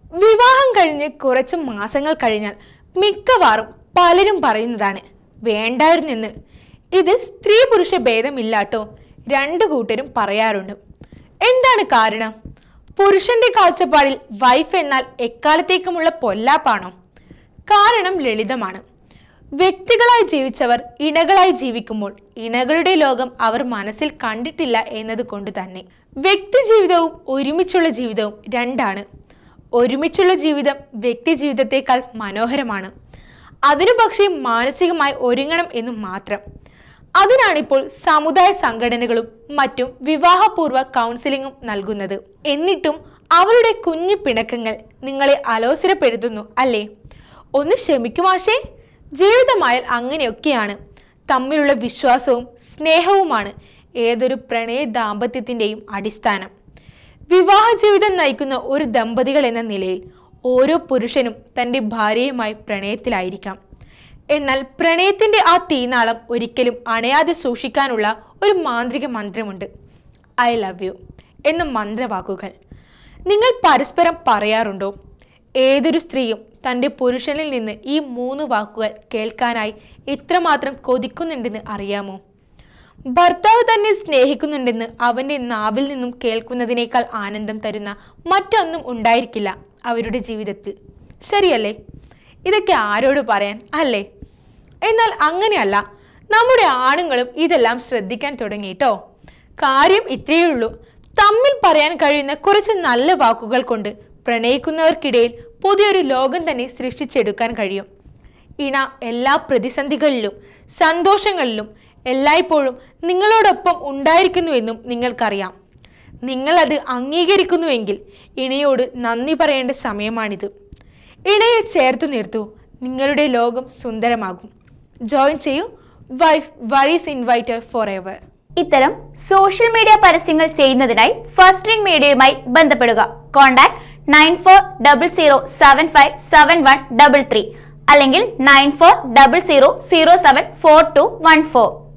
വിവാഹം കഴിഞ്ഞ് കുറച്ച് മാസങ്ങൾ കഴിഞ്ഞാൽ മിക്കവാറും പലരും പറയുന്നതാണ് വേണ്ടായിരുന്നെന്ന് ഇതിൽ സ്ത്രീ പുരുഷ ഭേദമില്ലാട്ടോ രണ്ടു കൂട്ടരും പറയാറുണ്ട് എന്താണ് കാരണം പുരുഷന്റെ കാഴ്ചപ്പാടിൽ വൈഫ് എന്നാൽ എക്കാലത്തേക്കുമുള്ള പൊല്ലാപ്പാണോ കാരണം ലളിതമാണ് വ്യക്തികളായി ജീവിച്ചവർ ഇണകളായി ജീവിക്കുമ്പോൾ ഇണകളുടെ ലോകം അവർ മനസ്സിൽ കണ്ടിട്ടില്ല എന്നതുകൊണ്ട് തന്നെ വ്യക്തി ജീവിതവും ഒരുമിച്ചുള്ള ജീവിതവും രണ്ടാണ് ഒരുമിച്ചുള്ള ജീവിതം വ്യക്തി ജീവിതത്തെക്കാൾ മനോഹരമാണ് അതിനു പക്ഷേ മാനസികമായി ഒരുങ്ങണം എന്ന് മാത്രം അതിനാണിപ്പോൾ സമുദായ സംഘടനകളും മറ്റും വിവാഹപൂർവ്വ കൗൺസിലിംഗും നൽകുന്നത് എന്നിട്ടും അവരുടെ കുഞ്ഞു പിണക്കങ്ങൾ നിങ്ങളെ അലോസരപ്പെടുത്തുന്നു അല്ലേ ഒന്ന് ക്ഷമിക്കുമാഷേ ജീവിതമായാൽ അങ്ങനെയൊക്കെയാണ് തമ്മിലുള്ള വിശ്വാസവും സ്നേഹവുമാണ് ഏതൊരു പ്രണയ ദാമ്പത്യത്തിൻ്റെയും അടിസ്ഥാനം വിവാഹ ജീവിതം നയിക്കുന്ന ഒരു ദമ്പതികൾ എന്ന നിലയിൽ ഓരോ പുരുഷനും തൻ്റെ ഭാര്യയുമായി പ്രണയത്തിലായിരിക്കാം എന്നാൽ പ്രണയത്തിന്റെ ആ തീനാളം ഒരിക്കലും അണയാതെ സൂക്ഷിക്കാനുള്ള ഒരു മാന്ത്രിക മന്ത്രമുണ്ട് ഐ ലവ് യു എന്ന മന്ത്രവാക്കുകൾ നിങ്ങൾ പരസ്പരം പറയാറുണ്ടോ ഏതൊരു സ്ത്രീയും തൻ്റെ പുരുഷനിൽ നിന്ന് ഈ മൂന്ന് വാക്കുകൾ കേൾക്കാനായി എത്രമാത്രം കൊതിക്കുന്നുണ്ടെന്ന് അറിയാമോ ഭർത്താവ് തന്നെ സ്നേഹിക്കുന്നുണ്ടെന്ന് അവൻ്റെ നാവിൽ നിന്നും കേൾക്കുന്നതിനേക്കാൾ ആനന്ദം തരുന്ന മറ്റൊന്നും ഉണ്ടായിരിക്കില്ല അവരുടെ ജീവിതത്തിൽ ശരിയല്ലേ ഇതൊക്കെ ആരോട് പറയാൻ അല്ലേ എന്നാൽ അങ്ങനെയല്ല നമ്മുടെ ആണുങ്ങളും ഇതെല്ലാം ശ്രദ്ധിക്കാൻ തുടങ്ങിയിട്ടോ കാര്യം ഇത്രയേ ഉള്ളൂ തമ്മിൽ പറയാൻ കഴിയുന്ന കുറച്ച് നല്ല വാക്കുകൾ കൊണ്ട് പ്രണയിക്കുന്നവർക്കിടയിൽ പുതിയൊരു ലോകം തന്നെ സൃഷ്ടിച്ചെടുക്കാൻ കഴിയും ഇണ എല്ലാ പ്രതിസന്ധികളിലും സന്തോഷങ്ങളിലും എല്ലായ്പ്പോഴും നിങ്ങളോടൊപ്പം ഉണ്ടായിരിക്കുന്നുവെന്നും നിങ്ങൾക്കറിയാം നിങ്ങളത് അംഗീകരിക്കുന്നുവെങ്കിൽ ഇണയോട് നന്ദി പറയേണ്ട സമയമാണിത് ഇണയെ ചേർത്തു നിർത്തൂ നിങ്ങളുടെ ലോകം സുന്ദരമാകും ജോയിൻ ചെയ്യൂ വൈഫ് വഴീസ് ഇൻവൈറ്റർ ഫോർ എവർ ഇത്തരം സോഷ്യൽ മീഡിയ പരസ്യങ്ങൾ ചെയ്യുന്നതിനായി ഫസ്റ്റ് റിംഗ് മീഡിയയുമായി ബന്ധപ്പെടുക contact nine four double zero seven five seven one double three അല്ലെങ്കിൽ nine four double zero zero seven four two one four